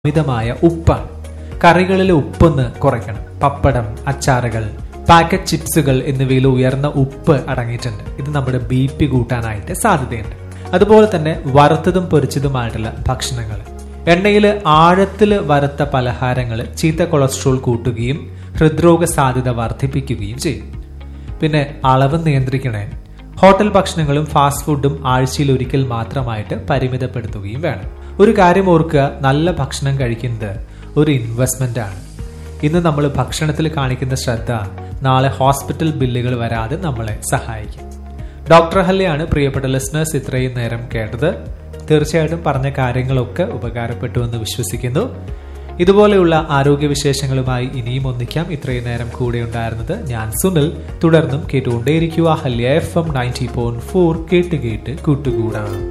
അമിതമായ ഉപ്പാണ് കറികളിലെ ഉപ്പൊന്ന് കുറയ്ക്കണം പപ്പടം അച്ചാറുകൾ പാക്കറ്റ് ചിപ്സുകൾ എന്നിവയിൽ ഉയർന്ന ഉപ്പ് അടങ്ങിയിട്ടുണ്ട് ഇത് നമ്മുടെ ബി പി കൂട്ടാനായിട്ട് സാധ്യതയുണ്ട് അതുപോലെ തന്നെ വറുത്തതും പൊരിച്ചതുമായിട്ടുള്ള ഭക്ഷണങ്ങൾ എണ്ണയിൽ ആഴത്തിൽ വറുത്ത പലഹാരങ്ങൾ ചീത്ത കൊളസ്ട്രോൾ കൂട്ടുകയും ഹൃദ്രോഗ സാധ്യത വർദ്ധിപ്പിക്കുകയും ചെയ്യും പിന്നെ അളവ് നിയന്ത്രിക്കണേ ഹോട്ടൽ ഭക്ഷണങ്ങളും ഫാസ്റ്റ് ഫുഡും ആഴ്ചയിൽ ഒരിക്കൽ മാത്രമായിട്ട് പരിമിതപ്പെടുത്തുകയും വേണം ഒരു കാര്യം ഓർക്കുക നല്ല ഭക്ഷണം കഴിക്കുന്നത് ഒരു ഇൻവെസ്റ്റ്മെന്റ് ആണ് ഇന്ന് നമ്മൾ ഭക്ഷണത്തിൽ കാണിക്കുന്ന ശ്രദ്ധ നാളെ ഹോസ്പിറ്റൽ ബില്ലുകൾ വരാതെ നമ്മളെ സഹായിക്കും ഡോക്ടർ ഹല്ലയാണ് പ്രിയപ്പെട്ട ലിസ്ണേഴ്സ് ഇത്രയും നേരം കേട്ടത് തീർച്ചയായിട്ടും പറഞ്ഞ കാര്യങ്ങളൊക്കെ ഉപകാരപ്പെട്ടു എന്ന് വിശ്വസിക്കുന്നു ഇതുപോലെയുള്ള ആരോഗ്യവിശേഷങ്ങളുമായി ഇനിയും ഒന്നിക്കാം ഇത്രയും നേരം കൂടെ ഉണ്ടായിരുന്നത് ഞാൻ സുനിൽ തുടർന്നും കേട്ടുകൊണ്ടേയിരിക്കുക ഹല്യ F M ninety point four കേട്ട് കേട്ട് കൂട്ടുകൂടാം